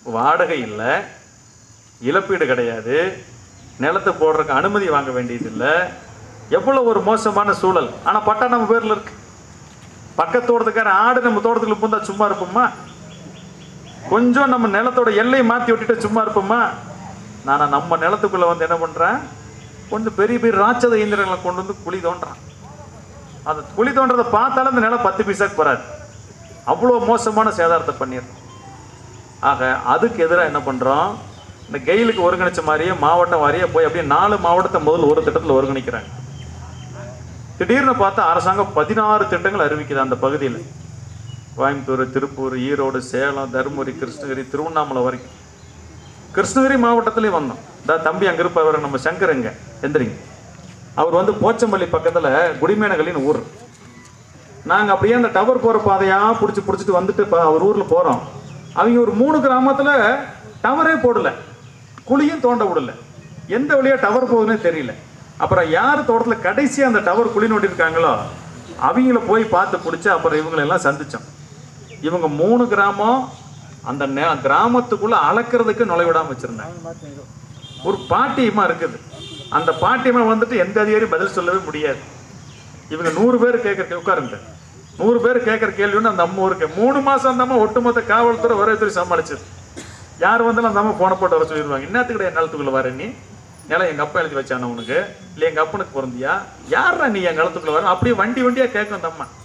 வாடகை இல்லை இழப்பீடு கிடையாது நிலத்தை போடுறதுக்கு அனுமதி வாங்க வேண்டியதில்லை எவ்வளோ ஒரு மோசமான சூழல் ஆனால் பட்டா நம்ம பேரில் இருக்கு பக்கத்து தோட்டத்துக்கார ஆடு நம்ம தோட்டத்துக்குள்ள பூந்தா சும்மா இருப்போமா கொஞ்சம் நம்ம நிலத்தோட எல்லையை மாற்றி விட்டுட்டு சும்மா இருப்போமா நான் நம்ம நிலத்துக்குள்ள வந்து என்ன பண்றேன் கொஞ்சம் பெரிய பெரிய ராட்சத இயந்திரங்களை கொண்டு வந்து குழி தோண்டுறான் அந்த குழி தோன்றதை பார்த்தாலும் அந்த நிலம் பத்து பைசாக்கு வராது அவ்வளோ மோசமான சேதாரத்தை பண்ணிடுறோம் ஆக அதுக்கு எதிராக என்ன பண்றோம் இந்த கெயிலுக்கு ஒருங்கிணைச்ச மாதிரியே மாவட்டம் வாரியே போய் அப்படியே நாலு மாவட்டத்தை முதல்ல ஒரு திட்டத்தில் ஒருங்கிணைக்கிறாங்க திடீர்னு பார்த்தா அரசாங்கம் பதினாறு திட்டங்கள் அறிவிக்குது அந்த பகுதியில் கோயம்புத்தூர் திருப்பூர் ஈரோடு சேலம் தருமபுரி கிருஷ்ணகிரி திருவண்ணாமலை வரைக்கும் கிருஷ்ணகிரி மாவட்டத்திலேயே வந்தோம் இந்த தம்பி அங்கே இருப்பவர் நம்ம சங்கருங்க எந்திரிங்க அவர் வந்து போச்சம்பள்ளி பக்கத்தில் குடிமேனகளின் ஊர் நாங்கள் அப்படியே அந்த டவர் போகிற பாதையாக பிடிச்சி பிடிச்சிட்டு வந்துட்டு இப்போ அவர் ஊரில் போகிறோம் அவங்க ஒரு மூணு கிராமத்தில் டவரே போடல குழியும் தோண்ட விடல எந்த வழியாக டவர் போகுதுன்னே தெரியல அப்புறம் யார் தோட்டத்தில் கடைசியாக அந்த டவர் குழி நோண்டிருக்காங்களோ அவங்கள போய் பார்த்து பிடிச்சி அப்புறம் இவங்களெல்லாம் சந்தித்தோம் இவங்க மூணு கிராமம் அந்த நெ- கிராமத்துக்குள்ள அளக்கிறதுக்கு நுழைவிடாம வச்சிருந்தாங்க ஒரு பாட்டியமா இருக்குது அந்த பாட்டியமா வந்துட்டு எந்த அதிகாரியும் பதில் சொல்லவே முடியாது இவங்க நூறு பேர் கேட்குற உட்காருங்க நூறு பேர் கேட்குற கேள்வி ஒன்று அந்த அம்மா இருக்கு மூணு மாசம் அந்த அம்மா ஒட்டுமொத்த காவல்துறை வரவேற்றுறை சமாளிச்சது யார் வந்தாலும் அந்த அம்மா போன போட்டு வர சொல்லிடுவாங்க என்னத்துக்கிட்ட என் நிலத்துக்குள்ள வர நீ நிலம் எங்க அப்பா எழுதி வச்சான உனக்கு இல்லை எங்க அப்பனுக்கு பிறந்தியா யாரா நீ என் நிலத்துக்குள்ள வர அப்படியே வண்டி வண்டியா கேட்கும் அந்த அம்மா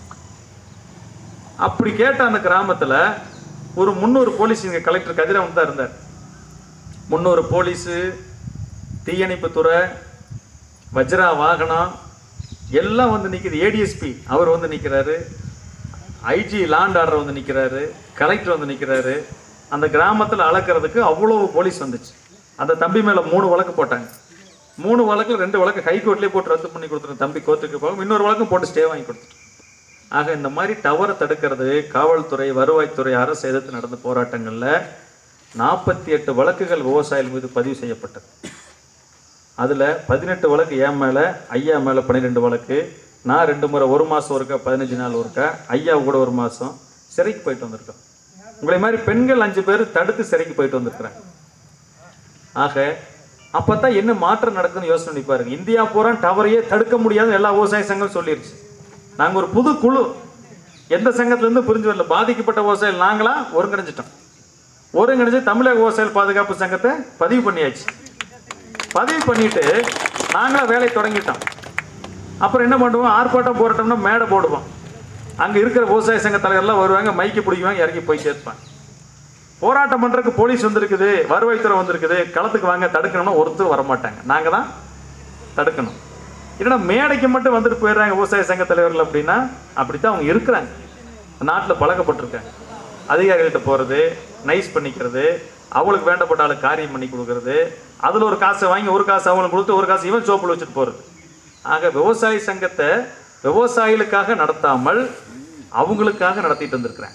அப்படி கேட்ட அந்த கிராமத்துல ஒரு முந்நூறு போலீஸ் இங்க கலெக்டர் கதிரவன் தான் இருந்தார் முந்நூறு போலீஸு தீயணைப்புத்துறை வஜ்ரா வாகனம் எல்லாம் வந்து நிக்குது ஏடிஎஸ்பி அவர் வந்து நிக்கிறாரு ஐஜி லாண்ட் ஆர்டர் வந்து நிக்கிறாரு கலெக்டர் வந்து நிக்கிறாரு அந்த கிராமத்துல அளக்கிறதுக்கு அவ்வளவு போலீஸ் வந்துச்சு அந்த தம்பி மேல மூணு வழக்கு போட்டாங்க மூணு வழக்குல ரெண்டு வழக்கு ஹைகோர்ட்லயே போட்டு ரத்து பண்ணி கொடுத்துருங்க தம்பி கோர்ட்டுக்கு போகும் இன்னொரு வழக்கும் போட்டு ஸ்டே வாங்கி கொடுத்துட்டு ஆக இந்த மாதிரி டவரை தடுக்கிறது காவல்துறை வருவாய்த்துறை அரசு எதிர்த்து நடந்த போராட்டங்கள்ல நாற்பத்தி எட்டு வழக்குகள் விவசாயிகள் மீது பதிவு செய்யப்பட்டது அதுல பதினெட்டு வழக்கு என் மேல ஐயா மேல பன்னிரெண்டு வழக்கு நான் ரெண்டு முறை ஒரு மாசம் ஒருக்கா பதினஞ்சு நாள் ஒருக்கா ஐயா கூட ஒரு மாசம் சிறைக்கு போயிட்டு வந்திருக்கோம் உங்களை மாதிரி பெண்கள் அஞ்சு பேர் தடுத்து சிறைக்கு போயிட்டு வந்திருக்கிறாங்க ஆக அப்பதான் என்ன மாற்றம் நடக்குதுன்னு யோசனை பண்ணி பாருங்க இந்தியா பூரா டவரையே தடுக்க முடியாதுன்னு எல்லா விவசாய சங்கம் சொல்லிருச்சு நாங்க ஒரு புது குழு எந்த சங்கத்துல இருந்து புரிஞ்சு வரல பாதிக்கப்பட்ட விவசாயிகள் நாங்களா ஒருங்கிணைஞ்சிட்டோம் ஒருங்கிணைஞ்சு தமிழக விவசாயிகள் பாதுகாப்பு சங்கத்தை பதிவு பண்ணியாச்சு பதிவு பண்ணிட்டு நாங்களா வேலையை தொடங்கிட்டோம் அப்புறம் என்ன பண்ணுவோம் ஆர்ப்பாட்டம் போராட்டம்னா மேடை போடுவோம் அங்க இருக்கிற விவசாய சங்க தலைவர்லாம் வருவாங்க மைக்கு பிடிக்குவாங்க இறங்கி போய் சேர்ப்பாங்க போராட்டம் பண்றதுக்கு போலீஸ் வந்திருக்குது வருவாய்த்துறை வந்திருக்குது களத்துக்கு வாங்க தடுக்கணும்னா ஒருத்தர் வரமாட்டாங்க நாங்க தான் தடுக்கணும் இல்லைன்னா மேடைக்கு மட்டும் வந்துட்டு போயிடுறாங்க விவசாய சங்க தலைவர்கள் அப்படின்னா அப்படித்தான் அவங்க இருக்கிறாங்க நாட்டில் பழக்கப்பட்டிருக்காங்க அதிகாரிகள்கிட்ட போகிறது நைஸ் பண்ணிக்கிறது அவங்களுக்கு வேண்டப்பட்ட ஆளுக்கு காரியம் பண்ணி கொடுக்கறது அதில் ஒரு காசை வாங்கி ஒரு காசு அவங்களுக்கு கொடுத்து ஒரு காசு இவன் சோப்பில் வச்சுட்டு போகிறது ஆக விவசாய சங்கத்தை விவசாயிகளுக்காக நடத்தாமல் அவங்களுக்காக நடத்திட்டு வந்திருக்கிறேன்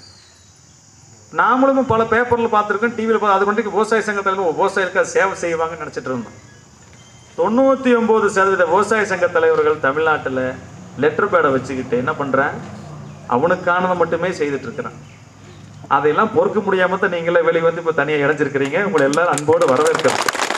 நாமளும் பல பேப்பரில் பார்த்துருக்கோம் டிவியில் பார்த்து அது கொண்டு விவசாய சங்கத்தில் விவசாயிகளுக்காக சேவை செய்வாங்கன்னு நினச்சிட்டு இருந்தோம் தொண்ணூற்றி ஒம்பது சதவீத விவசாய சங்க தலைவர்கள் தமிழ்நாட்டில் லெட்டர் பேடை வச்சுக்கிட்டு என்ன பண்ணுறேன் அவனுக்கானதை மட்டுமே செய்துட்டு இருக்கிறான் அதையெல்லாம் பொறுக்க முடியாம தான் நீங்களே வெளியே வந்து இப்போ தனியாக இணைஞ்சிருக்கிறீங்க உங்களை எல்லாரும் அன்போடு வரவேற்கிறோம்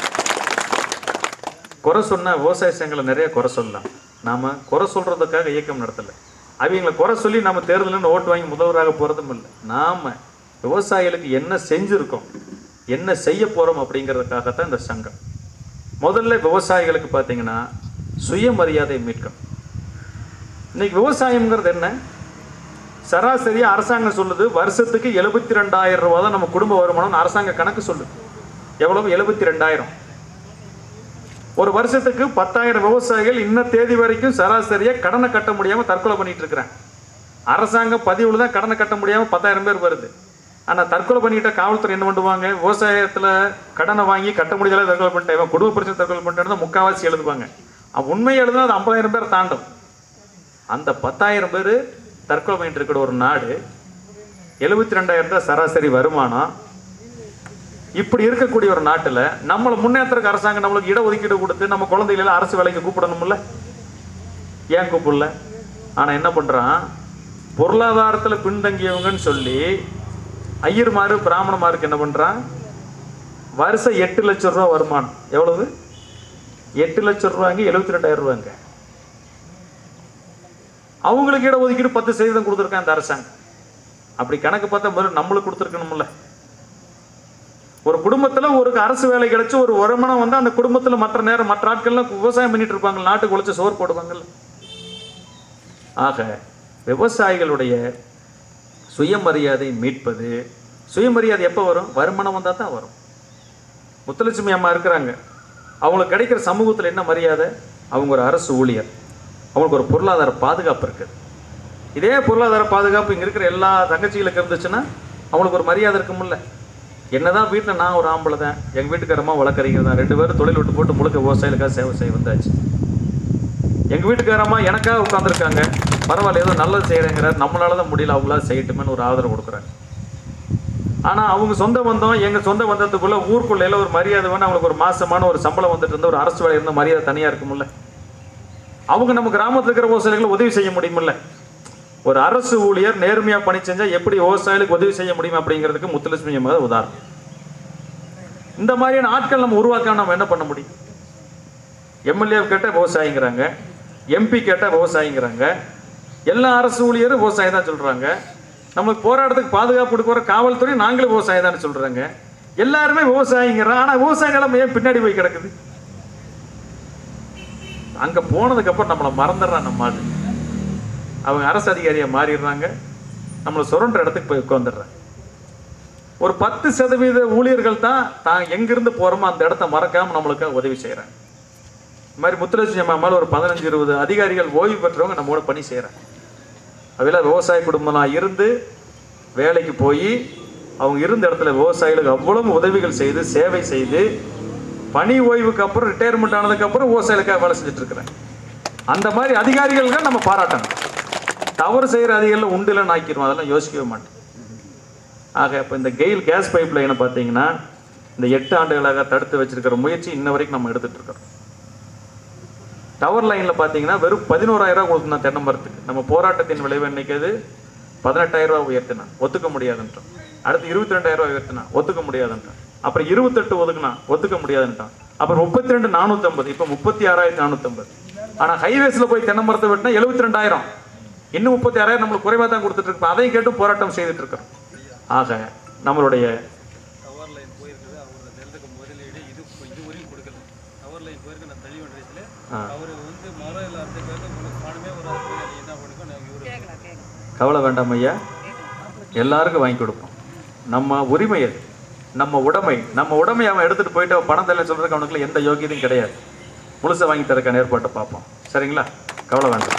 குறை சொன்னா விவசாய சங்கங்களை நிறைய குறை சொல்லலாம் நாம குறை சொல்றதுக்காக இயக்கம் நடத்தல அவங்கள குறை சொல்லி நம்ம தேர்தலில் ஓட்டு வாங்கி முதல்வராக போறதும் இல்லை நாம விவசாயிகளுக்கு என்ன செஞ்சிருக்கோம் என்ன செய்ய போறோம் அப்படிங்கிறதுக்காகத்தான் இந்த சங்கம் முதல்ல விவசாயிகளுக்கு பார்த்தீங்கன்னா சுயமரியாதை மீட்கும் இன்னைக்கு விவசாயம்ங்கிறது என்ன சராசரியா அரசாங்கம் சொல்லுது வருஷத்துக்கு எழுபத்தி ரெண்டாயிரம் ரூபாய் தான் நம்ம குடும்ப வருமானம் அரசாங்க கணக்கு சொல்லுது எவ்வளவு எழுபத்தி ரெண்டாயிரம் ஒரு வருஷத்துக்கு பத்தாயிரம் விவசாயிகள் இன்ன தேதி வரைக்கும் சராசரியா கடனை கட்ட முடியாம தற்கொலை பண்ணிட்டு இருக்கிறாங்க அரசாங்கம் பதிவுல தான் கடனை கட்ட முடியாம பத்தாயிரம் பேர் வருது ஆனா தற்கொலை பண்ணிட்ட காவல்துறை என்ன பண்ணுவாங்க விவசாயத்துல கடனை வாங்கி கட்ட முடியல தற்கொலை பண்ணிட்டேன் இவன் குடும்ப பிரச்சனை தற்கொலை பண்ணிட்டேன்னு முக்காவாசி எழுதுவாங்க அவன் உண்மை எழுதுனா அது ஐம்பதாயிரம் பேர் தாண்டும் அந்த பத்தாயிரம் பேர் தற்கொலை பண்ணிட்டு இருக்கிற ஒரு நாடு எழுபத்தி ரெண்டாயிரம் தான் சராசரி வருமானம் இப்படி இருக்கக்கூடிய ஒரு நாட்டுல நம்மளை முன்னேற்றத்துக்கு அரசாங்கம் நம்மளுக்கு இட ஒதுக்கீடு கொடுத்து நம்ம குழந்தைகளை எல்லாம் அரசு வேலைக்கு கூப்பிடணும்ல ஏன் கூப்பிடல ஆனா என்ன பண்றான் பொருளாதாரத்துல பின்தங்கியவங்கன்னு சொல்லி ஐயர்மாரு பிராமணமாருக்கு என்ன பண்றான் வருஷம் எட்டு லட்சம் ரூபா வருமானம் எவ்வளவு எட்டு லட்சம் ரூபாங்க எழுபத்தி ரெண்டாயிரம் ரூபாங்க அவங்களுக்கு இட ஒதுக்கீடு பத்து சதவீதம் கொடுத்துருக்கான் இந்த அரசாங்கம் அப்படி கணக்கு பார்த்தா முதல்ல நம்மளுக்கு கொடுத்துருக்கணும்ல ஒரு குடும்பத்துல ஒரு அரசு வேலை கிடைச்சு ஒரு வருமானம் வந்து அந்த குடும்பத்துல மற்ற நேரம் மற்ற ஆட்கள்லாம் விவசாயம் பண்ணிட்டு இருப்பாங்க நாட்டுக்கு உழைச்சு சோறு போடுவாங்கல்ல ஆக விவசாயிகளுடைய சுயமரியாதை மீட்பது சுயமரியாதை எப்போ வரும் வருமானம் வந்தால் தான் வரும் முத்துலட்சுமி அம்மா இருக்கிறாங்க அவங்களுக்கு கிடைக்கிற சமூகத்தில் என்ன மரியாதை அவங்க ஒரு அரசு ஊழியர் அவங்களுக்கு ஒரு பொருளாதார பாதுகாப்பு இருக்குது இதே பொருளாதார பாதுகாப்பு இங்கே இருக்கிற எல்லா தங்கச்சிகளுக்கு இருந்துச்சுன்னா அவங்களுக்கு ஒரு மரியாதை இருக்கும்ல என்னதான் வீட்டில் நான் ஒரு ஆம்பளை தான் எங்கள் வீட்டுக்காரமா வழக்கறிஞர் தான் ரெண்டு பேரும் தொழில் விட்டு போட்டு முழுக்க விவசாயிகளுக்காக சேவை செய்ய வந்தாச்சு எங்கள் வீட்டுக்காரம்மா எனக்காக உட்காந்துருக்காங்க பரவாயில்ல ஏதோ நல்லது செய்கிறேங்கிறார் நம்மளால தான் முடியல அவங்களா செய்யட்டுமேன்னு ஒரு ஆதரவு கொடுக்குறாங்க ஆனால் அவங்க சொந்த பந்தம் எங்கள் சொந்த பந்தத்துக்குள்ள ஊருக்குள்ள ஒரு மரியாதை வேணும் அவங்களுக்கு ஒரு மாசமான ஒரு சம்பளம் வந்துட்டு இருந்தா ஒரு அரசு வேலை இருந்த மரியாதை தனியாக இருக்கும்ல அவங்க நம்ம கிராமத்தில் இருக்கிற விவசாயிகளுக்கு உதவி செய்ய முடியுமில்ல ஒரு அரசு ஊழியர் நேர்மையாக பணி செஞ்சால் எப்படி விவசாயிகளுக்கு உதவி செய்ய முடியும் அப்படிங்கிறதுக்கு முத்துலட்சுமி அம்மா தான் உதாரணம் இந்த மாதிரியான ஆட்கள் நம்ம உருவாக்க நம்ம என்ன பண்ண முடியும் எம்எல்ஏ கேட்டால் விவசாயிங்கிறாங்க எம்பி கேட்டால் விவசாயிங்கிறாங்க எல்லா அரசு ஊழியரும் விவசாயம் தான் சொல்கிறாங்க நம்மளுக்கு போராட்டத்துக்கு பாதுகாப்பு கொடுக்குற காவல்துறை நாங்களும் விவசாயம் தான் சொல்கிறாங்க எல்லாருமே விவசாயிங்கிறோம் ஆனால் விவசாய நிலம் ஏன் பின்னாடி போய் கிடக்குது அங்கே போனதுக்கப்புறம் நம்மளை மறந்துடுறான் நம்ம ஆளு அவங்க அரசு அதிகாரியாக மாறிடுறாங்க நம்மளை சுரண்ட இடத்துக்கு போய் உட்காந்துடுறாங்க ஒரு பத்து சதவீத ஊழியர்கள் தான் தான் எங்கிருந்து போகிறோமோ அந்த இடத்த மறக்காமல் நம்மளுக்கு உதவி செய்கிறாங்க இந்த மாதிரி முத்துலட்சுமி அம்மா மேல ஒரு பதினஞ்சு இருபது அதிகாரிகள் ஓய்வு பெற்றவங்க நம்மோட பணி செய்கிறாங்க அதெல்லாம் விவசாய குடும்பம்லாம் இருந்து வேலைக்கு போய் அவங்க இருந்த இடத்துல விவசாயிகளுக்கு அவ்வளவு உதவிகள் செய்து சேவை செய்து பணி ஓய்வுக்கு அப்புறம் ரிட்டையர்மெண்ட் ஆனதுக்கு அப்புறம் விவசாயிகளுக்காக வேலை செஞ்சுட்டு இருக்கிறேன் அந்த மாதிரி அதிகாரிகள் தான் நம்ம பாராட்டணும் தவறு செய்கிற அதிகாரிகள் உண்டு இல்லைன்னு ஆக்கிடுவோம் அதெல்லாம் யோசிக்கவே மாட்டேன் ஆக இப்போ இந்த கெயில் கேஸ் பைப் லைனை பார்த்தீங்கன்னா இந்த எட்டு ஆண்டுகளாக தடுத்து வச்சிருக்கிற முயற்சி இன்ன வரைக்கும் நம்ம எடுத்துட்டு இருக்கிறோம் டவர் லைனில் பார்த்தீங்கன்னா வெறும் பதினோராயிரம் ரூபா கொடுக்கணும் தென்னை மரத்துக்கு நம்ம போராட்டத்தின் விளைவு இன்னைக்கு அது பதினெட்டாயிரம் ரூபா உயர்த்தினா ஒத்துக்க முடியாதுன்றான் அடுத்து இருபத்தி ரெண்டாயிரம் ரூபா உயர்த்தினா ஒத்துக்க முடியாதுன்றான் அப்புறம் இருபத்தெட்டு ஒதுக்குனா ஒத்துக்க முடியாதுன்றான் அப்புறம் முப்பத்தி ரெண்டு நானூற்றம்பது இப்போ முப்பத்தி ஆறாயிரத்தி நானூற்றம்பது ஆனால் ஹைவேஸில் போய் தென்னை மரத்தை வெட்டினா எழுபத்தி ரெண்டாயிரம் இன்னும் முப்பத்தி ஆறாயிரம் நம்மளுக்கு குறைவாக தான் கொடுத்துட்டு இருக்கோம் அதையும் கேட்டும் போராட்டம் செய்துட்டு இருக்கிறோம் ஆக நம்மளுடைய டவர் லைன் போயிருக்குது அவரோட நிலத்துக்கு முதலீடு இது இது வரையும் கொடுக்கல டவர் லைன் போயிருக்கு நான் தள்ளி வயசுல ஆ. அவர் வந்து மரம் எல்லாத்துக்கு வந்து உங்களுக்கு பணமே வராது போய் நீ என்ன பண்ணிக்கோ நாங்கள் இவரு கவலை வேண்டாம் ஐயா எல்லாருக்கும் வாங்கி கொடுப்போம் நம்ம உரிமை அது நம்ம உடைமை நம்ம உடைமை அவன் எடுத்துட்டு போயிட்டு அவன் பணம் தரல சொல்றதுக்கு அவனுக்குள்ள எந்த யோகியதையும் கிடையாது முழுசா வாங்கி தரக்கான ஏற்பாட்டை பார்ப்போம் சரிங்களா கவலை வேண்டாம்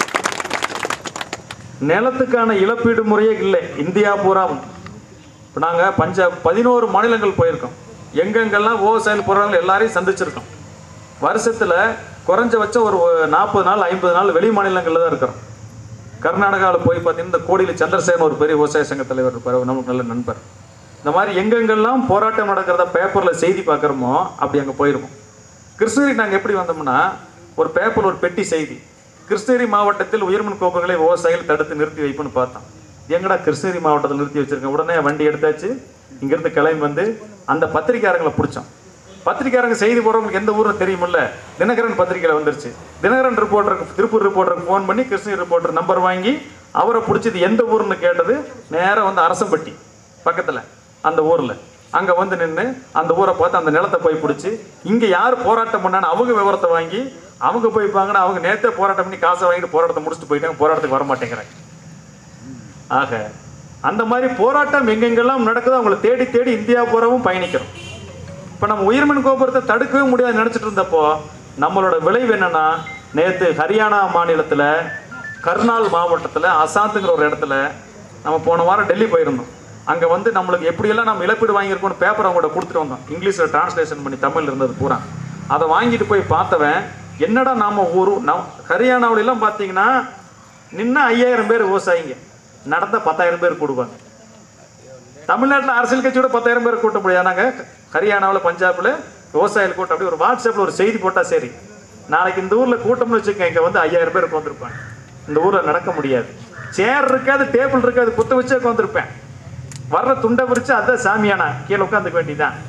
நிலத்துக்கான இழப்பீடு முறையே இல்லை இந்தியா பூராவும் இப்போ நாங்கள் பஞ்சாப் பதினோரு மாநிலங்கள் போயிருக்கோம் எங்கெங்கெல்லாம் விவசாயிகள் போகிறாங்களோ எல்லாரையும் சந்திச்சிருக்கோம் வருஷத்தில் குறைஞ்சபட்சம் ஒரு நாற்பது நாள் ஐம்பது நாள் வெளி மாநிலங்களில் தான் இருக்கிறோம் கர்நாடகாவில் போய் பார்த்தீங்கன்னா இந்த கோடியில் சந்திரசேகரன் ஒரு பெரிய விவசாய சங்க தலைவர் இருப்பார் அவர் நமக்கு நல்ல நண்பர் இந்த மாதிரி எங்கெங்கெல்லாம் போராட்டம் நடக்கிறத பேப்பரில் செய்தி பார்க்குறோமோ அப்படி அங்கே போயிருவோம் கிருஷ்ணகிரி நாங்கள் எப்படி வந்தோம்னா ஒரு பேப்பர் ஒரு பெட்டி செய்தி கிருஷ்ணகிரி மாவட்டத்தில் உயர்மின் கோப்புகளை விவசாயிகள் தடுத்து நிறுத்தி வைப்புன்னு பார்த்தோம் எங்கடா கிருஷ்ணகிரி மாவட்டத்தில் நிறுத்தி வச்சிருக்கேன் உடனே வண்டி எடுத்தாச்சு இங்கிருந்து கிளம்பி வந்து அந்த பத்திரிக்கையாளர்களை பிடிச்சோம் பத்திரிக்கையாளங்க செய்தி போடுறவங்களுக்கு எந்த ஊர்னு தெரியுமில்ல தினகரன் பத்திரிக்கையில் வந்துருச்சு தினகரன் ரிப்போர்ட்டருக்கு திருப்பூர் ரிப்போர்ட்டருக்கு ஃபோன் பண்ணி கிருஷ்ணகிரி ரிப்போர்ட்டர் நம்பர் வாங்கி அவரை பிடிச்சது எந்த ஊர்னு கேட்டது நேராக வந்து அரசம்பட்டி பக்கத்தில் அந்த ஊரில் அங்கே வந்து நின்று அந்த ஊரை பார்த்து அந்த நிலத்தை போய் பிடிச்சி இங்கே யார் போராட்டம் பண்ணான்னு அவங்க விவரத்தை வாங்கி அவங்க போய் பாங்கன்னா அவங்க நேற்றே போராட்டம் பண்ணி காசை வாங்கிட்டு போராட்டத்தை முடிச்சுட்டு போயிட்டாங்க போராட்டத்துக்கு வர மாட்டேங்கிறாங்க ஆக அந்த மாதிரி போராட்டம் எங்கெங்கெல்லாம் நடக்குதோ அவங்கள தேடி தேடி இந்தியா பூராவும் பயணிக்கிறோம் இப்போ நம்ம உயிர்மின் கோபுரத்தை தடுக்கவே முடியாது நினச்சிட்டு இருந்தப்போ நம்மளோட விளைவு என்னன்னா நேற்று ஹரியானா மாநிலத்தில் கர்னால் மாவட்டத்தில் அசாத்துங்கிற ஒரு இடத்துல நம்ம போன வாரம் டெல்லி போயிருந்தோம் அங்கே வந்து நம்மளுக்கு எப்படியெல்லாம் நம்ம இழப்பீடு வாங்கியிருக்கோம்னு பேப்பர் அவங்கள்ட்ட கொடுத்துட்டு வந்தோம் இங்கிலீஷில் டிரான்ஸ்லேஷன் பண்ணி தமிழ் இருந்தது பூரா அதை வாங்கிட்டு போய் பார்த்தவன் என்னடா நாம ஒரு நம் ஹரியானாவிலலாம் பார்த்தீங்கன்னா நின்னா ஐயாயிரம் பேர் விவசாயிங்க நடந்த பத்தாயிரம் பேர் கூடுவாங்க தமிழ்நாட்டில் அரசியல் கட்சியோட பத்தாயிரம் பேர் கூட்ட முடியாது நாங்கள் ஹரியானாவில் பஞ்சாபில் விவசாயிகள் கூட்டம் அப்படி ஒரு வாட்ஸ்அப்பில் ஒரு செய்தி போட்டால் சரி நாளைக்கு இந்த ஊரில் கூட்டம்னு வச்சுக்கோங்க இங்கே வந்து ஐயாயிரம் பேர் உட்காந்துருப்பாங்க இந்த ஊரில் நடக்க முடியாது சேர் இருக்காது டேபிள் இருக்காது குத்த வச்சே உட்காந்துருப்பேன் வர்ற துண்டை விரிச்சு அதான் சாமியானா கீழே உட்காந்துக்க வேண்டியதான்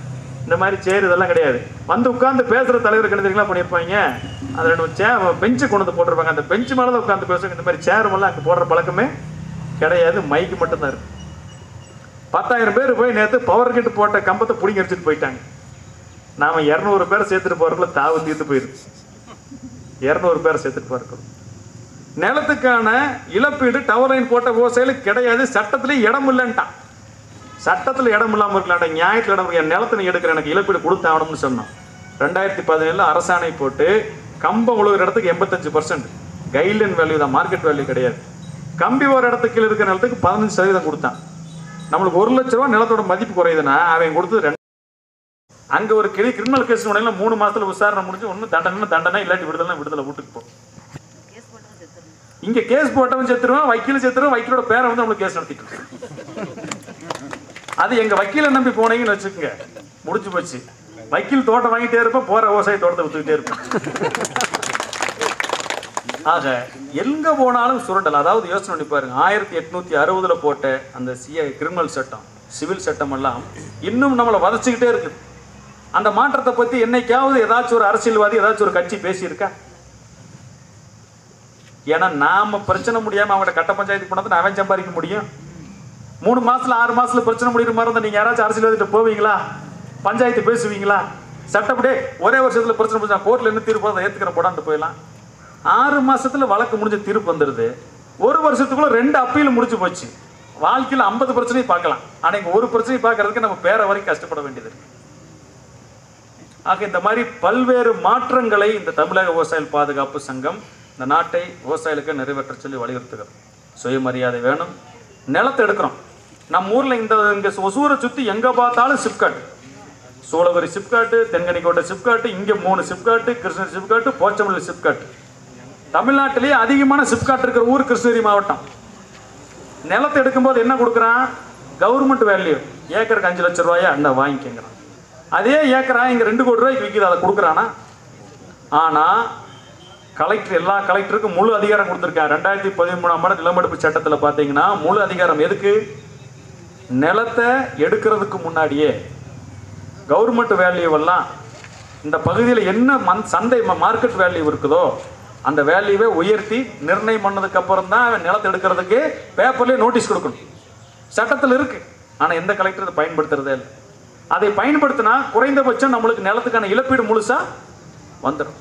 இந்த மாதிரி சேர் இதெல்லாம் கிடையாது வந்து உட்கார்ந்து பேசுற தலைவர் கிணத்துலாம் பண்ணியிருப்பாங்க அது ரெண்டு சே பெஞ்சு கொண்டு வந்து போட்டிருப்பாங்க அந்த பெஞ்சு மேலே தான் உட்காந்து பேசுவாங்க இந்த மாதிரி சேர் எல்லாம் அங்கே போடுற பழக்கமே கிடையாது மைக்கு மட்டும்தான் இருக்கு பத்தாயிரம் பேர் போய் நேற்று பவர் கட்டு போட்ட கம்பத்தை பிடிங்கி அடிச்சுட்டு போயிட்டாங்க நாம இரநூறு பேரை சேர்த்துட்டு போறதுக்குள்ள தாவு தீர்த்து போயிருக்கு இரநூறு பேரை சேர்த்துட்டு போறதுக்குள்ள நிலத்துக்கான இழப்பீடு டவர் லைன் போட்ட விவசாயிகளுக்கு கிடையாது சட்டத்திலே இடம் இல்லைன்ட்டான் சட்டத்தில் இடம் இல்லாமல் இருக்கலாம்டா நியாயத்தில் இடம் இருக்கு. என் நிலத்தை நீ எடுக்கிற எனக்கு இழப்பீடு கொடுத்தாகணும்னு சொன்னோம் ரெண்டாயிரத்தி பதினேழுல அரசாணை போட்டு கம்பம் உழுகிற இடத்துக்கு எண்பத்தஞ்சு பர்சன்ட் கைட்லைன் வேல்யூ தான் மார்க்கெட் வேல்யூ கிடையாது கம்பி ஒரு இடத்துக்கு கீழ இருக்கிற நிலத்துக்கு பதினஞ்சு சதவீதம் கொடுத்தான் நம்மளுக்கு ஒரு லட்ச ரூபா நிலத்தோட மதிப்பு குறையுதுன்னா அவன் கொடுத்தது ரெண்டு அங்க ஒரு கிளி கிரிமினல் கேஸ் உடனே மூணு மாசத்துல விசாரணை முடிஞ்சு ஒண்ணு தண்டனை தண்டனை இல்லாட்டி விடுதலை விடுதலை வீட்டுக்கு போ இங்க கேஸ் போட்டவன் செத்துருவான் வக்கீல் செத்துருவான் வக்கீலோட பேரை வந்து நம்மளுக்கு கேஸ் நடத்திட்டு இருக்கான். அது எங்க வக்கீலை நம்பி போனீங்கன்னு வச்சுக்கோங்க முடிஞ்சு போச்சு வக்கீல் தோட்டம் வாங்கிட்டே இருப்போம் போற விவசாயி தோட்டத்தை வித்துக்கிட்டே இருப்போம் ஆக எங்க போனாலும் சுரண்டல் அதாவது யோசனை பண்ணி பாருங்க ஆயிரத்தி எட்நூத்தி அறுபதுல போட்ட அந்த சிஐ கிரிமினல் சட்டம் சிவில் சட்டம் எல்லாம் இன்னும் நம்மளை வதச்சிக்கிட்டே இருக்குது அந்த மாற்றத்தை பத்தி என்னைக்காவது ஏதாச்சும் ஒரு அரசியல்வாதி ஏதாச்சும் ஒரு கட்சி பேசியிருக்கா ஏன்னா நாம பிரச்சனை முடியாம அவங்கள்ட்ட கட்ட பஞ்சாயத்து போனது அவன் சம்பாதிக்க முடியும் மூணு மாசத்துல ஆறு மாசத்துல பிரச்சனை முடிகிற மாதிரி இருந்தா நீங்க யாராச்சும் அரசியல்வாதிட்ட போவீங்களா பஞ்சாயத்து பேசுவீங்களா சட்டப்படி ஒரே வருஷத்துல பிரச்சனை முடிஞ்சா கோர்ட்ல என்ன தீர்ப்பு அதை ஏத்துக்கிற போடான்ட்டு போயிடலாம் ஆறு மாசத்துல வழக்கு முடிஞ்ச தீர்ப்பு வந்துருது ஒரு வருஷத்துக்குள்ள ரெண்டு அப்பீல் முடிஞ்சு போச்சு வாழ்க்கையில ஐம்பது பிரச்சனையும் பார்க்கலாம் ஆனா இங்க ஒரு பிரச்சனையும் பார்க்கறதுக்கு நம்ம பேர வரைக்கும் கஷ்டப்பட வேண்டியது இருக்கு ஆக இந்த மாதிரி பல்வேறு மாற்றங்களை இந்த தமிழக விவசாயிகள் பாதுகாப்பு சங்கம் இந்த நாட்டை விவசாயிகளுக்கு நிறைவேற்ற சொல்லி வலியுறுத்துகிறது சுயமரியாதை வேணும் நிலத்தை எடுக்கிறோம் நம்ம ஊர்ல இந்த இங்க ஒசூரை சுத்தி எங்க பார்த்தாலும் சிப்காட் சூளகிரி சிப்காட்டு தென்கனிக்கோட்டை சிப்காட்டு இங்க மூணு சிப்காட்டு கிருஷ்ணகிரி சிப்காட்டு போச்சமல்லி சிப்காட்டு தமிழ்நாட்டிலேயே அதிகமான சிப்காட் இருக்கிற ஊர் கிருஷ்ணகிரி மாவட்டம் நிலத்தை எடுக்கும்போது என்ன கொடுக்குறான் கவர்மெண்ட் வேல்யூ ஏக்கருக்கு அஞ்சு லட்சம் ரூபாயா அந்த வாங்கிக்கங்கிறான் அதே ஏக்கரா இங்க ரெண்டு கோடி ரூபாய்க்கு விற்கிது அதை கொடுக்குறானா ஆனா கலெக்டர் எல்லா கலெக்டருக்கும் முழு அதிகாரம் கொடுத்துருக்காங்க ரெண்டாயிரத்தி பதிமூணாம் ஆண்டு நிலமெடுப்பு சட்டத்துல பாத்தீங்கன்னா முழு அதிகாரம் எதுக்கு நிலத்தை எடுக்கிறதுக்கு முன்னாடியே கவர்மெண்ட் வேல்யூவெல்லாம் இந்த பகுதியில் என்ன மந் சந்தை மார்க்கெட் வேல்யூ இருக்குதோ அந்த வேல்யூவை உயர்த்தி நிர்ணயம் பண்ணதுக்கு அப்புறம் தான் அவன் நிலத்தை எடுக்கிறதுக்கு பேப்பர்லேயே நோட்டீஸ் கொடுக்கணும் சட்டத்தில் இருக்கு ஆனால் எந்த கலெக்டர் அதை பயன்படுத்துறதே இல்லை அதை பயன்படுத்தினா குறைந்தபட்சம் நம்மளுக்கு நிலத்துக்கான இழப்பீடு முழுசா வந்துடும்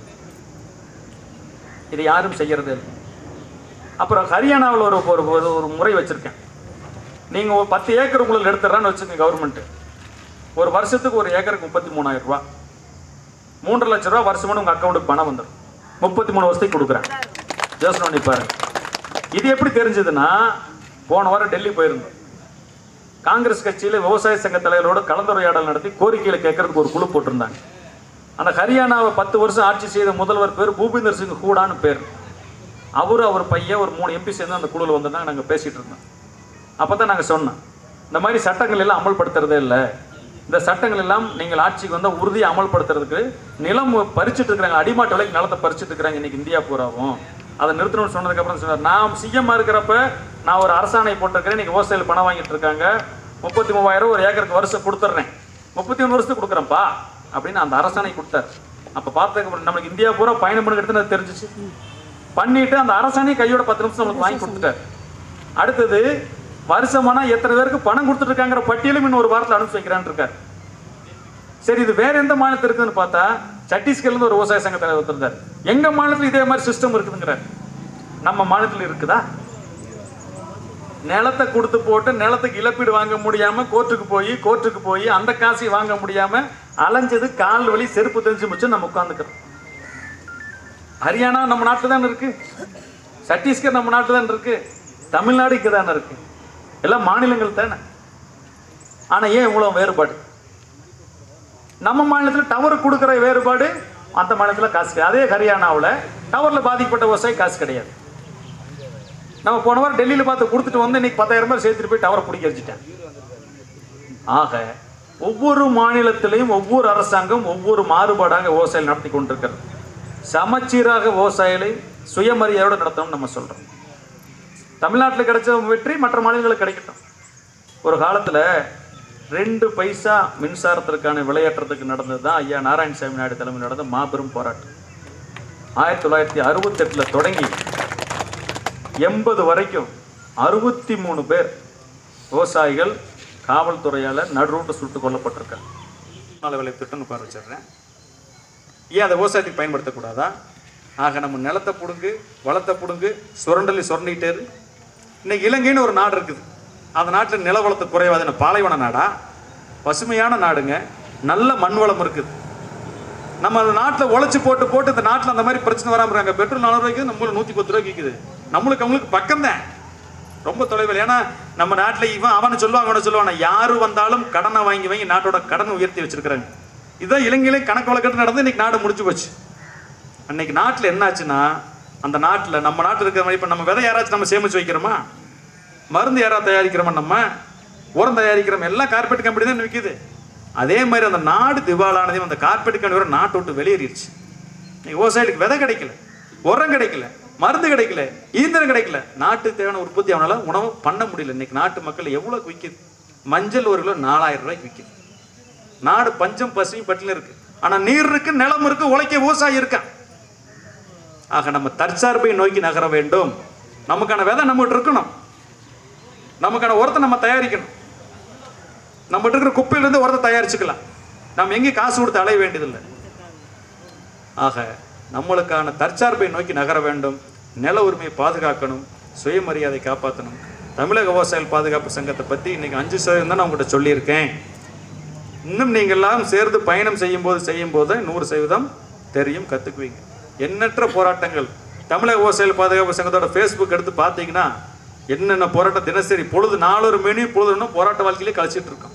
இதை யாரும் செய்யறதே இல்லை அப்புறம் ஹரியானாவில் ஒரு ஒரு ஒரு- ஒரு முறை வச்சிருக்கேன் நீங்கள் ஒரு பத்து ஏக்கர் உங்களுக்கு எடுத்துடுறான்னு வச்சுக்கோங்க கவர்மெண்ட்டு ஒரு வருஷத்துக்கு ஒரு ஏக்கருக்கு முப்பத்தி மூணாயிரம் ரூபா மூன்றரை லட்ச ரூபா வருஷமான உங்கள் அக்கௌண்ட்டுக்கு பணம் வந்துடும் முப்பத்தி மூணு வருஷத்துக்கு கொடுக்குறேன் யோசனை பண்ணி பாருங்க இது எப்படி தெரிஞ்சதுன்னா போன வாரம் டெல்லி போயிருந்தோம் காங்கிரஸ் கட்சியில் விவசாய சங்க தலைவரோட கலந்துரையாடல் நடத்தி கோரிக்கைகளை கேட்கறதுக்கு ஒரு குழு போட்டிருந்தாங்க அந்த ஹரியானாவை பத்து வருஷம் ஆட்சி செய்த முதல்வர் பேர் பூபீந்தர் சிங் ஹூடான்னு பேர் அவரு அவர் பையன் ஒரு மூணு எம்பி சேர்ந்து அந்த குழுவில் வந்திருந்தாங்க நாங்கள் பேசிட்டு இருந்தோம் அப்போ தான் நாங்கள் சொன்னோம் இந்த மாதிரி சட்டங்கள் எல்லாம் அமல்படுத்துறதே இல்லை இந்த சட்டங்கள் எல்லாம் நீங்கள் ஆட்சிக்கு வந்தால் உறுதியை அமல்படுத்துறதுக்கு நிலம் பறிச்சுட்டு இருக்கிறாங்க அடிமாட்டு விலைக்கு நிலத்தை பறிச்சுட்டு இருக்கிறாங்க இன்னைக்கு இந்தியா பூராவும் அதை நிறுத்தணும்னு சொன்னதுக்கப்புறம் சொன்னார் நான் சிஎம் இருக்கிறப்ப நான் ஒரு அரசாணை போட்டிருக்கிறேன் இன்னைக்கு விவசாயிகள் பணம் வாங்கிட்டு இருக்காங்க முப்பத்தி மூவாயிரம் ஒரு ஏக்கருக்கு வருஷம் கொடுத்துட்றேன் முப்பத்தி ஒன்று வருஷத்துக்கு கொடுக்குறேன்ப்பா அப்படின்னு அந்த அரசாணை கொடுத்தார் அப்போ பார்த்ததுக்கப்புறம் நமக்கு இந்தியா பூரா பயணம் பண்ணி அது தெரிஞ்சிச்சு பண்ணிட்டு அந்த அரசாணையை கையோட பத்து நிமிஷம் நம்மளுக்கு வாங்கி கொடுத்துட்டார் அடுத்தது வருஷமானா எத்தனை பேருக்கு பணம் கொடுத்துட்டு இருக்காங்கிற பட்டியலும் இன்னும் ஒரு வாரத்தில் அனுப்பிச்சு வைக்கிறான்னு இருக்கார் சரி இது வேற எந்த மாநிலத்தில் இருக்குதுன்னு பார்த்தா சத்தீஸ்கர்ல இருந்து ஒரு விவசாய சங்க தலைவர் இருந்தார் எங்க மாநிலத்தில் இதே மாதிரி சிஸ்டம் இருக்குதுங்கிறார் நம்ம மாநிலத்தில் இருக்குதா நிலத்தை கொடுத்து போட்டு நிலத்துக்கு இழப்பீடு வாங்க முடியாம கோர்ட்டுக்கு போய் கோர்ட்டுக்கு போய் அந்த காசை வாங்க முடியாம அலைஞ்சது கால் வலி செருப்பு தெரிஞ்சு முச்சு நம்ம உட்காந்துக்கிறோம் ஹரியானா நம்ம நாட்டில் தானே இருக்கு சத்தீஸ்கர் நம்ம நாட்டில் தான் இருக்கு தமிழ்நாடு இங்கே தானே இருக்கு எல்லாம் மாநிலங்கள் தானே ஆனா ஏன் இவ்வளோ வேறுபாடு நம்ம மாநிலத்தில் டவர் கொடுக்குற வேறுபாடு அந்த மாநிலத்தில் காசு கிடையாது அதே ஹரியானாவில் டவரில் பாதிக்கப்பட்ட விவசாயி காசு கிடையாது நம்ம போன வாரம் டெல்லியில் பார்த்து கொடுத்துட்டு வந்து இன்னைக்கு பத்தாயிரம் பேர் சேர்த்துட்டு போய் டவரை பிடிக்க வச்சுட்டேன் ஆக ஒவ்வொரு மாநிலத்திலையும் ஒவ்வொரு அரசாங்கம் ஒவ்வொரு மாறுபாடாக விவசாயம் நடத்தி கொண்டிருக்கிறது சமச்சீராக விவசாயிகளை சுயமரியாதையோடு நடத்தணும்னு நம்ம சொல்றோம் தமிழ்நாட்டில் கிடைச்ச வெற்றி மற்ற மாநிலங்களுக்கு கிடைக்கட்டும் ஒரு காலத்தில் ரெண்டு பைசா மின்சாரத்திற்கான விளையாட்டுறதுக்கு நடந்தது தான் ஐயா நாராயணசாமி நாயுடு தலைமையில் நடந்த மாபெரும் போராட்டம் ஆயிரத்தி தொள்ளாயிரத்தி அறுபத்தெட்டில் தொடங்கி எண்பது வரைக்கும் அறுபத்தி மூணு பேர் விவசாயிகள் காவல்துறையால் நடுரோட்டு சுட்டு கொல்லப்பட்டிருக்காங்க நாலு வேலை திட்டம்னு உட்கார வச்சிடுறேன் ஏன் அதை விவசாயத்துக்கு பயன்படுத்தக்கூடாதா ஆக நம்ம நிலத்தை பிடுங்கு வளத்தை பிடுங்கு சுரண்டலி சுரண்டிக்கிட்டே இரு. இன்னைக்கு இலங்கைன்னு ஒரு நாடு இருக்குது அந்த நாட்டில் நில வளத்து குறைவாது என்ன பாலைவன நாடா பசுமையான நாடுங்க நல்ல மண் வளம் இருக்குது நம்ம அந்த நாட்டில் உழைச்சி போட்டு போட்டு இந்த நாட்டில் அந்த மாதிரி பிரச்சனை வராமல் இருக்காங்க பெட்ரோல் நானூறு ரூபாய்க்கு நம்மளுக்கு நூற்றி பத்து ரூபாய்க்கு விற்குது நம்மளுக்கு அவங்களுக்கு பக்கம்தான் ரொம்ப தொலைவில் ஏன்னா நம்ம நாட்டில் இவன் அவனை சொல்லுவான் அவனை சொல்லுவான் யாரு வந்தாலும் கடனை வாங்கி வாங்கி நாட்டோட கடனை உயர்த்தி வச்சிருக்கிறாங்க இதுதான் இலங்கையிலே கணக்கு வழக்கத்து நடந்து இன்னைக்கு நாடு முடிஞ்சு போச்சு அன்னைக்கு நாட்டில் என்னாச்சுன்னா அந்த நாட்டில் நம்ம நாட்டில் இருக்கிற மாதிரி இப்போ நம்ம விதை யாராச்சும் நம்ம சேமிச்சு வைக்கிறோமா மருந்து யாராவது தயாரிக்கிறோமா நம்ம உரம் தயாரிக்கிறோம் எல்லாம் கார்பரேட் கம்பெனி தான் விற்கிது அதே மாதிரி அந்த நாடு திவாலானதையும் அந்த கார்பரேட் கம்பெனி வரை நாட்டை விட்டு வெளியேறிடுச்சு இன்னைக்கு விவசாயிகளுக்கு விதை கிடைக்கல உரம் கிடைக்கல மருந்து கிடைக்கல ஈந்திரம் கிடைக்கல நாட்டுக்கு தேவையான உற்பத்தி அவனால உணவு பண்ண முடியல இன்னைக்கு நாட்டு மக்கள் எவ்வளோக்கு விற்கிது மஞ்சள் ஒரு கிலோ நாலாயிரம் ரூபாய்க்கு விற்கிது நாடு பஞ்சம் பசுமையும் பட்டியல இருக்கு ஆனா நீர் இருக்கு நிலம் இருக்கு உழைக்க விவசாயி இருக்கான் ஆக நம்ம தற்சார்பை நோக்கி நகர வேண்டும் நமக்கான விதை நம்மகிட்ட இருக்கணும் நமக்கான உரத்தை நம்ம தயாரிக்கணும் நம்மகிட்ட இருக்கிற குப்பையிலிருந்து உரத்தை தயாரிச்சுக்கலாம் நம்ம எங்கேயும் காசு கொடுத்து அலைய வேண்டியதில்லை ஆக நம்மளுக்கான தற்சார்பை நோக்கி நகர வேண்டும் நில உரிமையை பாதுகாக்கணும் சுயமரியாதை காப்பாற்றணும் தமிழக விவசாயிகள் பாதுகாப்பு சங்கத்தை பற்றி இன்னைக்கு அஞ்சு சதவீதம் தான் நான் உங்கள்கிட்ட சொல்லியிருக்கேன் இன்னும் நீங்கள் எல்லாம் சேர்ந்து பயணம் செய்யும்போது செய்யும்போது நூறு சதவீதம் தெரியும் கற்றுக்குவீங்க எண்ணற்ற போராட்டங்கள் தமிழக விவசாயிகள் பாதுகாப்பு சங்கத்தோட ஃபேஸ்புக் எடுத்து பார்த்தீங்கன்னா என்னென்ன போராட்டம் தினசரி பொழுது நாலொரு மணி பொழுது இன்னும் போராட்ட வாழ்க்கையிலே கழிச்சிட்டு இருக்கோம்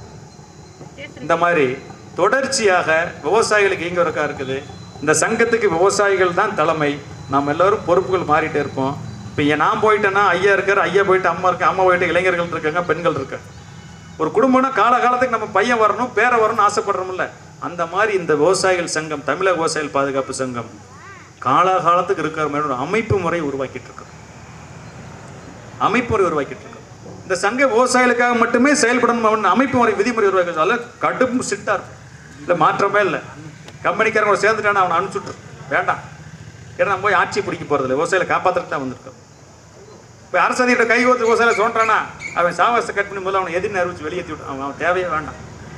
இந்த மாதிரி தொடர்ச்சியாக விவசாயிகளுக்கு இயங்குவதற்காக இருக்குது இந்த சங்கத்துக்கு விவசாயிகள் தான் தலைமை நாம் எல்லாரும் பொறுப்புகள் மாறிட்டே இருப்போம் இப்போ நான் போயிட்டேன்னா ஐயா இருக்கார் ஐயா போயிட்டு அம்மா இருக்கு அம்மா போயிட்டு இளைஞர்கள் இருக்காங்க பெண்கள் இருக்காங்க ஒரு குடும்பம்னா காலகாலத்துக்கு நம்ம பையன் வரணும் பேர வரணும்னு ஆசைப்படுறோம்ல அந்த மாதிரி இந்த விவசாயிகள் சங்கம் தமிழக விவசாயிகள் பாதுகாப்பு சங்கம் காலாகாலத்துக்கு இருக்கிற மாதிரி ஒரு அமைப்பு முறை உருவாக்கிட்டு இருக்கோம் அமைப்பு முறை உருவாக்கிட்டு இருக்கோம் இந்த சங்க விவசாயிகளுக்காக மட்டுமே செயல்படணும் அவன் அமைப்பு முறை விதிமுறை உருவாக்கினால கடும் சிட்டா இருக்கும் இல்லை மாற்றமே இல்லை கம்பெனிக்காரங்க சேர்ந்துட்டான அவனை அனுப்பிச்சுட்ரு வேண்டாம் ஏன்னா நம்ம போய் ஆட்சி பிடிக்க போகிறதில்ல விவசாயிகளை காப்பாற்றுறதுக்கு தான் வந்திருக்கோம் இப்போ அரசாதிகிட்ட கை கோத்து விவசாயில சொல்கிறானா அவன் சாவாசத்தை கட் பண்ணி முதல்ல அவனை எதிர்னு அறிவிச்சு வெளியேற்றி விட்டு அவன் அவன் தேவையே வேண்டாம்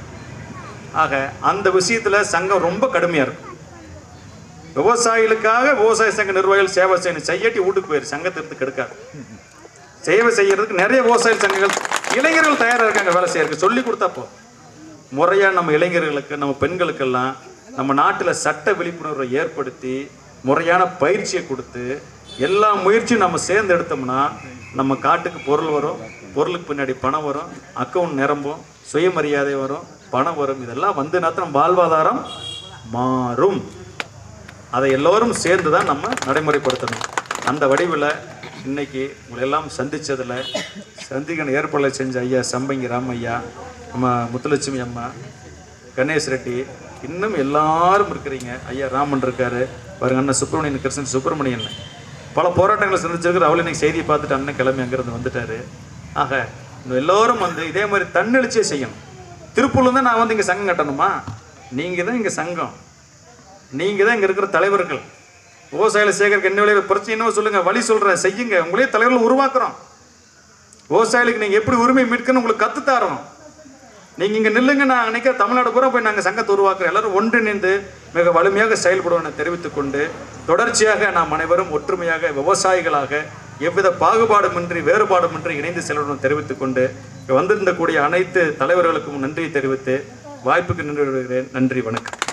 ஆக அந்த விஷயத்தில் சங்கம் ரொம்ப கடுமையாக இருக்கும் விவசாயிகளுக்காக விவசாய சங்க நிர்வாகிகள் சேவை செய்யணும் செய்யட்டி வீட்டுக்கு போயிரு சங்கத்தை எடுத்து கெடுக்காது சேவை செய்யறதுக்கு நிறைய விவசாய சங்கங்கள் இளைஞர்கள் தயாராக இருக்காங்க வேலை செய்யறதுக்கு சொல்லி கொடுத்தா போ முறையாக நம்ம இளைஞர்களுக்கு நம்ம பெண்களுக்கெல்லாம் நம்ம நாட்டில் சட்ட விழிப்புணர்வை ஏற்படுத்தி முறையான பயிற்சியை கொடுத்து எல்லா முயற்சியும் நம்ம சேர்ந்து எடுத்தோம்னா நம்ம காட்டுக்கு பொருள் வரும் பொருளுக்கு பின்னாடி பணம் வரும் அக்கௌண்ட் நிரம்பும் சுயமரியாதை வரும் பணம் வரும் இதெல்லாம் வந்து நம்ம வாழ்வாதாரம் மாறும் அதை எல்லோரும் சேர்ந்து தான் நம்ம நடைமுறைப்படுத்தணும் அந்த வடிவில் இன்னைக்கு உங்களை எல்லாம் சந்திச்சதுல சந்திக்கணும் ஏற்பாடு செஞ்ச ஐயா சம்பங்கி ராமையா நம்ம முத்துலட்சுமி அம்மா கணேஷ் ரெட்டி இன்னும் எல்லாரும் இருக்கிறீங்க ஐயா ராமன் இருக்காரு பாருங்க அண்ணன் சுப்பிரமணியன் கிருஷ்ணன் சுப்பிரமணியன் பல போராட்டங்களை சந்திச்சிருக்கிற அவள் இன்னைக்கு செய்தியை பார்த்துட்டு அண்ணன் கிளம்பி அங்கேருந்து வந்துட்டாரு ஆக இந்த எல்லோரும் வந்து இதே மாதிரி தன்னெழுச்சியே செய்யணும் திருப்பூர்ல தான் நான் வந்து இங்கே சங்கம் கட்டணுமா நீங்கள் தான் இங்கே சங்கம் நீங்கள் தான் இங்கே இருக்கிற தலைவர்கள் விவசாயிகளை சேகரிக்க என்ன விளைவு பிரச்சனை என்னவோ சொல்லுங்கள் வழி சொல்கிறேன் செய்யுங்க உங்களே தலைவர்கள் உருவாக்குறோம் விவசாயிகளுக்கு நீங்கள் எப்படி உரிமை மீட்கணும் உங்களுக்கு கற்றுத்தாரோம் நீங்கள் இங்கே நில்லுங்க நான் அன்றைக்கி தமிழ்நாடு பூரா போய் நாங்கள் சங்கத்தை உருவாக்குறோம் எல்லாரும் ஒன்றிணைந்து மிக வலிமையாக செயல்படுவோம் என தெரிவித்துக் கொண்டு தொடர்ச்சியாக நாம் அனைவரும் ஒற்றுமையாக விவசாயிகளாக எவ்வித பாகுபாடுமின்றி வேறுபாடுமின்றி இணைந்து செல்லணும் தெரிவித்துக் கொண்டு இங்க வந்திருந்த கூடிய அனைத்து தலைவர்களுக்கும் நன்றியை தெரிவித்து வாய்ப்புக்கு நன்றி விடுகிறேன் நன்றி வணக்கம்